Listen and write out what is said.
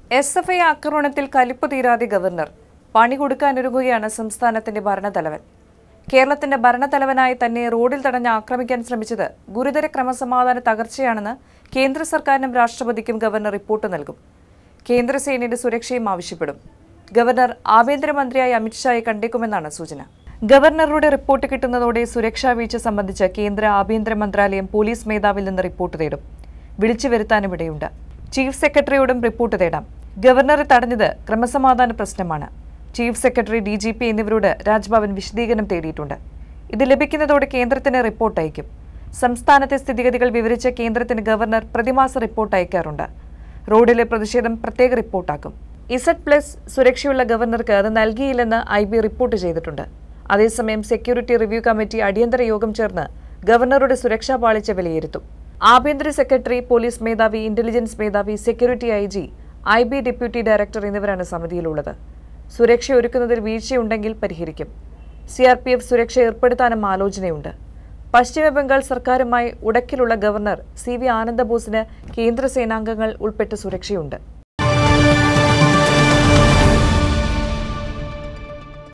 S F I ആക്രമണത്തിൽ കലിപ്പ് തീരാതെ ഗവർണർ പണി കൊടുക്കാനൊരുങ്ങുകയാണ് സംസ്ഥാനത്തിന്റെ ഭരണത്തലവൻ കേരളത്തിന്റെ ഭരണത്തലവനായി തന്നെ റോഡിൽ തടഞ്ഞ് ആക്രമിക്കാൻ ശ്രമിച്ചത് ഗുരുതര ക്രമസമാധാന തകർച്ചയാണെന്ന് കേന്ദ്ര സർക്കാരിനും രാഷ്ട്രപതിക്കും ഗവർണർ റിപ്പോർട്ട് നൽകും കേന്ദ്രസേനയുടെ സുരക്ഷയും ആവശ്യപ്പെടും ഗവർണർ ആഭ്യന്തരമന്ത്രിയായി അമിത്ഷായെ കണ്ടേക്കുമെന്നാണ് സൂചന ഗവർണറുടെ റിപ്പോർട്ട് കിട്ടുന്നതോടെ സുരക്ഷാ വീഴ്ച സംബന്ധിച്ച് കേന്ദ്ര ആഭ്യന്തര മന്ത്രാലയം പോലീസ് മേധാവിൽ നിന്ന് റിപ്പോർട്ട് തേടും വിളിച്ചു വരുത്താനും ഇടയുണ്ട് ചീഫ് സെക്രട്ടറിയോടും റിപ്പോർട്ട് തേടാം ഗവർണറെ തടഞ്ഞത് ക്രമസമാധാന പ്രശ്നമാണ് chief secretary D G P എന്നിവരോട് രാജ്ഭവൻ വിശദീകരണം തേടിയിട്ടുണ്ട് ഇത് ലഭിക്കുന്നതോടെ കേന്ദ്രത്തിന് റിപ്പോർട്ട് അയക്കും സംസ്ഥാനത്തെ സ്ഥിതിഗതികൾ വിവരിച്ച് കേന്ദ്രത്തിന് ഗവർണർ പ്രതിമാസ റിപ്പോർട്ട് അയക്കാറുണ്ട് റോഡിലെ പ്രതിഷേധം പ്രത്യേക റിപ്പോർട്ടാക്കും ഇസഡ് പ്ലസ് സുരക്ഷയുള്ള ഗവർണർക്ക് അത് നൽകിയില്ലെന്ന് ഐ ബി റിപ്പോർട്ട് ചെയ്തിട്ടുണ്ട് അതേസമയം സെക്യൂരിറ്റി റിവ്യൂ കമ്മിറ്റി അടിയന്തര യോഗം ചേർന്ന് ഗവർണറുടെ സുരക്ഷാ പാളിച്ച വിലയിരുത്തും ആഭ്യന്തര സെക്രട്ടറി പോലീസ് മേധാവി ഇന്റലിജൻസ് മേധാവി security I G I B deputy director എന്നിവരാണ് സമിതിയിലുള്ളത് സുരക്ഷ ഒരുക്കുന്നതിൽ വീഴ്ചയുണ്ടെങ്കിൽ പരിഹരിക്കും സി ആർ പി എഫ് സുരക്ഷ ഏർപ്പെടുത്താനും ആലോചനയുണ്ട് പശ്ചിമ ബംഗാൾ സർക്കാരുമായി ഉടക്കിലുള്ള ഗവർണർ സി വി ആനന്ദബോസിന് കേന്ദ്ര സേനാംഗങ്ങൾ ഉൾപ്പെട്ട സുരക്ഷയുണ്ട്